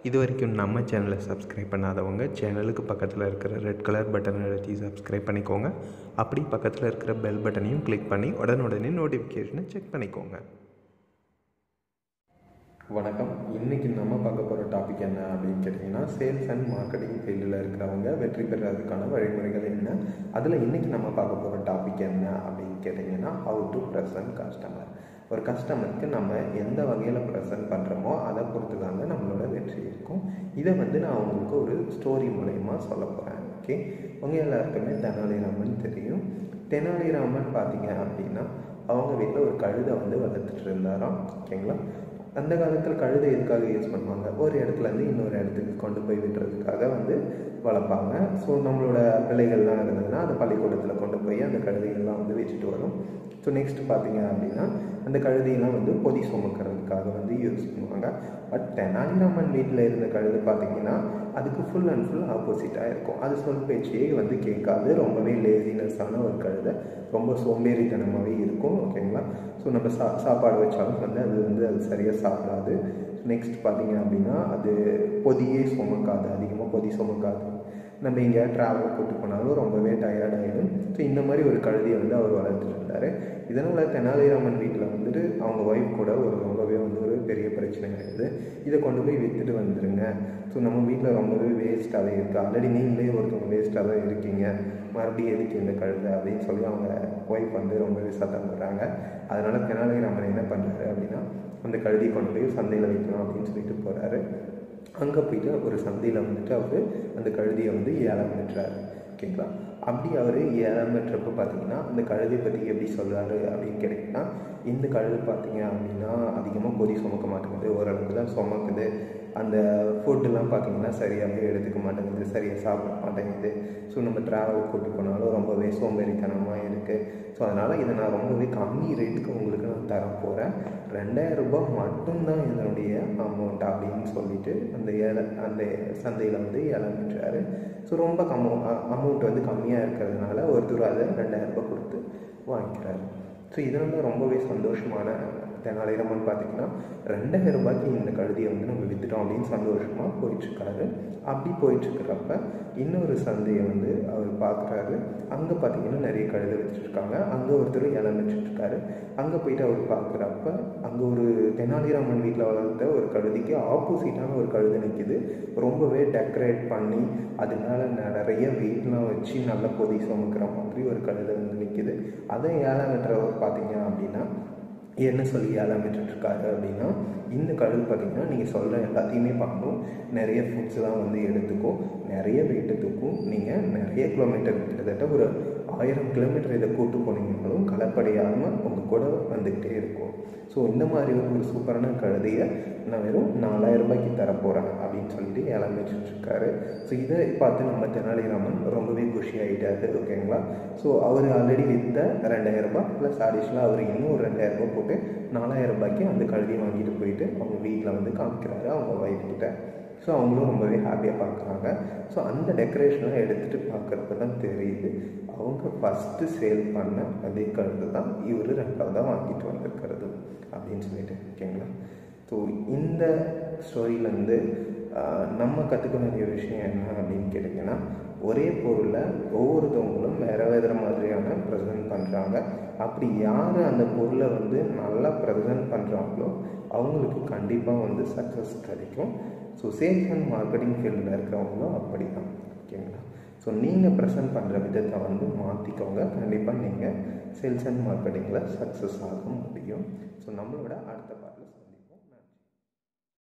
இது வரைக்கும் நம்ம சேனலை சப்ஸ்கிரைப் பண்ணாதவங்க சேனலுக்கு பக்கத்தில் இருக்கிற ரெட் கலர் பட்டனை அழுத்தி சப்ஸ்கிரைப் பண்ணிக்கோங்க அப்படி பக்கத்தில் இருக்கிற பெல் பட்டனையும் கிளிக் பண்ணி உடனுடனே நோட்டிஃபிகேஷனை செக் பண்ணிக்கோங்க வணக்கம் இன்றைக்கி நம்ம பார்க்க போகிற டாபிக் என்ன அப்படின்னு கேட்டிங்கன்னா சேல்ஸ் அண்ட் மார்க்கெட்டிங் ஃபீல்டில் இருக்கிறவங்க வெற்றி பெறுறதுக்கான வழிமுறைகள் என்ன அதில் இன்றைக்கி நம்ம பார்க்க போகிற டாபிக் என்ன அப்படின்னு கேட்டிங்கன்னா ஹவு டு ப்ரெசன்ட் கஸ்டமர் ஒரு கஸ்டமருக்கு நம்ம எந்த வகையில் ப்ரெசன்ட் பண்ணுறோமோ அதை பொறுத்து தாங்க நம்மளோட வெற்றி இருக்கும் இதை வந்து நான் உங்களுக்கு ஒரு ஸ்டோரி மூலயமா சொல்ல போகிறேன் ஓகே உங்கள் எல்லாருக்குமே தெனாலிராமன் தெரியும் தெனாலிராமன் பார்த்தீங்க அப்படின்னா அவங்க வீட்டில் ஒரு கழுதை வந்து வளர்த்துட்டு இருந்தாராம் ஓகேங்களா அந்த காலத்தில் கழுதை எதுக்காக யூஸ் பண்ணுவாங்க ஒரு இடத்துலேருந்து இன்னொரு இடத்துக்கு கொண்டு போய் விடுறதுக்காக வந்து வளர்ப்பாங்க ஸோ நம்மளோட பிள்ளைகள்லாம் இருந்ததுன்னா அந்த பள்ளிக்கூடத்தில் கொண்டு போய் அந்த கழுதைகள்லாம் வந்து வச்சுட்டு வரும் ஸோ நெக்ஸ்ட் பார்த்தீங்க அப்படின்னா அந்த கழுதையெல்லாம் வந்து பொதி சுமக்கிறதுக்காக வந்து யூஸ் பண்ணுவாங்க பட் தெனாலிராமன் வீட்டில் இருந்த கழுதை பார்த்தீங்கன்னா அதுக்கு ஃபுல் அண்ட் ஃபுல் ஆப்போசிட்டாக இருக்கும் அது சொல் பேச்சையே வந்து கேட்காது ரொம்பவே லேசினஸ்ஸான ஒரு கழுதை ரொம்ப சோம்பேறித்தனமாகவே இருக்கும் ஓகேங்களா ஸோ நம்ம சா சாப்பாடு வச்சாலும் வந்து அது வந்து அது சரியாக சாப்பிடாது நெக்ஸ்ட் பார்த்தீங்க அப்படின்னா அது பொதியே சுமக்காது அதிகமாக பொதி சுமக்காது நம்ம எங்கேயாவது ட்ராவல் கூட்டு போனாலும் ரொம்பவே டயர்ட் ஆகிடும் ஸோ இந்த மாதிரி ஒரு கழுதியை வந்து அவர் வளர்த்துட்டு இருந்தார் இதனால் தெனாலிராமன் வீட்டில் வந்துட்டு அவங்க ஒய்ஃப் கூட ஒரு ரொம்பவே வந்து ஒரு பெரிய பிரச்சனை ஆகிடுது இதை கொண்டு போய் விற்றுட்டு வந்துடுங்க ஸோ நம்ம வீட்டில் ரொம்பவே வேஸ்ட்டாகவே இருக்குது ஆல்ரெடி நீங்களே ஒருத்தவங்க வேஸ்ட்டாக தான் இருக்கீங்க மறுபடியும் எதுக்கு இந்த கழுதை அப்படின்னு சொல்லி அவங்க ஒய்ஃப் வந்து ரொம்பவே சத்தம் போடுறாங்க அதனால் தெனாலிராமன் என்ன பண்ணுறாரு அப்படின்னா அந்த கழுதியை கொண்டு போய் சந்தையில் வைக்கணும் அப்படின்னு சொல்லிட்டு போகிறாரு அங்கே போயிட்டு ஒரு சந்தையில் வந்துட்டு அவர் அந்த கழுதியை வந்து ஏலம் விட்டுறாரு ஓகேங்களா அப்படி அவர் ஏலம் விட்டுறப்ப பார்த்தீங்கன்னா அந்த கழுதை பற்றி எப்படி சொல்கிறாரு அப்படின்னு கேட்டிங்கன்னா இந்த கழுது பார்த்தீங்க அப்படின்னா அதிகமாக பொதி சுமக்க மாட்டேங்குது ஓரளவுக்கு தான் சுமக்குது அந்த ஃபுட்டெல்லாம் பார்த்தீங்கன்னா சரியாகவே எடுத்துக்க மாட்டேங்குது சரியாக சாப்பிட மாட்டேங்குது ஸோ நம்ம ட்ராவல் கூட்டு போனாலும் ரொம்பவே சோம்பேறித்தனமாக இருக்குது ஸோ அதனால் இதை நான் ரொம்பவே கம்மி ரேட்டுக்கு உங்களுக்கு நான் தர போகிறேன் ரெண்டாயிரம் ரூபாய் மட்டும்தான் இதனுடைய அமௌண்ட் அப்படின்னு சொல்லிட்டு அந்த ஏல அந்த சந்தையில் வந்து ஏலம் விட்டுறாரு ஸோ ரொம்ப கம்ம அமௌண்ட் வந்து கம்மியாக இருக்கிறதுனால ஒருத்தர் அதை ரெண்டாயிரம் ரூபாய் கொடுத்து வாங்கிக்கிறாரு ஸோ இதனால் ரொம்பவே சந்தோஷமான தெனாலிராமன் பார்த்தீங்கன்னா ரெண்டாயிரம் ரூபாய்க்கு இந்த கழுதியை வந்து நம்ம விற்றுட்டோம் அப்படின்னு சந்தோஷமாக போயிட்டுருக்காரு அப்படி போயிட்டுருக்கிறப்ப இன்னொரு சந்தையை வந்து அவர் பார்க்குறாரு அங்கே பார்த்தீங்கன்னா நிறைய கழுதை வச்சுருக்காங்க அங்கே ஒருத்தர் இலம் வச்சுட்ருக்காரு அங்கே போயிட்டு அவர் பார்க்குறப்ப அங்கே ஒரு தெனாலிராமன் வீட்டில் வளர்த்த ஒரு கழுதிக்கு ஆப்போசிட்டான ஒரு கழுதை நிற்கிது ரொம்பவே டெக்கரேட் பண்ணி அதனால நிறைய வெயிட்லாம் வச்சு நல்ல பொதி சுமக்கிற மாதிரி ஒரு கழுதை வந்து நிற்கிது அதை ஏலம் வெட்டுறவர் பார்த்தீங்க அப்படின்னா என்ன சொல்லி ஏலம் விட்டுட்ருக்காரு அப்படின்னா இந்த கழுது பார்த்திங்கன்னா நீங்கள் சொல்கிற எல்லாத்தையுமே பண்ணணும் நிறைய ஃபுட்ஸ்லாம் வந்து எடுத்துக்கும் நிறைய வெயிட்டு தூக்கும் நீங்கள் நிறைய கிலோமீட்டர் கிட்டத்தட்ட ஒரு ஆயிரம் கிலோமீட்டர் இதை கூட்டு போனீங்கனாலும் கலப்படையாமல் உங்கள் கூட வந்துக்கிட்டே இருக்கும் ஸோ இந்த மாதிரி ஒரு சூப்பரான கழுதையை நான் வெறும் நாலாயிரம் ரூபாய்க்கு தரப்போகிறேன் அப்படின்னு சொல்லிட்டு ஏலம் வச்சுட்ருக்காரு ஸோ இதை பார்த்து நம்ம தெனாலிராமன் ரொம்பவே குஷி ஆகிட்டாரு ஓகேங்களா ஸோ அவர் ஆல்ரெடி விற்ற ரெண்டாயிரம் ரூபாய் ப்ளஸ் அடிஷ்னலாக அவர் இன்னும் ஒரு ரெண்டாயிரம் ரூபாய் போட்டு நாலாயிரம் ரூபாய்க்கு அந்த கழுதியை வாங்கிட்டு போயிட்டு அவங்க வீட்டில் வந்து காமிக்கிறாரு அவங்க ஒய்ஃப் கிட்ட ஸோ அவங்களும் ரொம்பவே ஹாப்பியாக பார்க்குறாங்க ஸோ அந்த டெக்கரேஷன்லாம் எடுத்துகிட்டு பார்க்குறப்ப தான் தெரியுது அவங்க ஃபஸ்ட்டு சேல் பண்ண அதே கழுது தான் இவர் ரெண்டாவதாக வாங்கிட்டு வந்திருக்கிறது அப்படின்னு சொல்லிட்டு ஓகேங்களா ஸோ இந்த ஸ்டோரியிலேருந்து நம்ம கற்றுக்க வேண்டிய விஷயம் என்ன அப்படின்னு கேட்டிங்கன்னா ஒரே பொருளை ஒவ்வொருத்தவங்களும் வேறு வேறு மாதிரியான ப்ரெசென்ட் பண்ணுறாங்க அப்படி யார் அந்த பொருளை வந்து நல்லா ப்ரெசென்ட் பண்ணுறாங்களோ அவங்களுக்கு கண்டிப்பாக வந்து சக்ஸஸ் கிடைக்கும் ஸோ சேல்ஸ் அண்ட் மார்க்கெட்டிங் ஃபீல்டில் இருக்கிறவங்களும் அப்படி தான் ஓகேங்களா ஸோ நீங்கள் ப்ரெசென்ட் பண்ணுற விதத்தை வந்து மாற்றிக்கோங்க கண்டிப்பாக நீங்கள் சேல்ஸ் அண்ட் மார்க்கெட்டிங்கில் சக்ஸஸ் ஆக முடியும் ஸோ நம்மளோட அடுத்த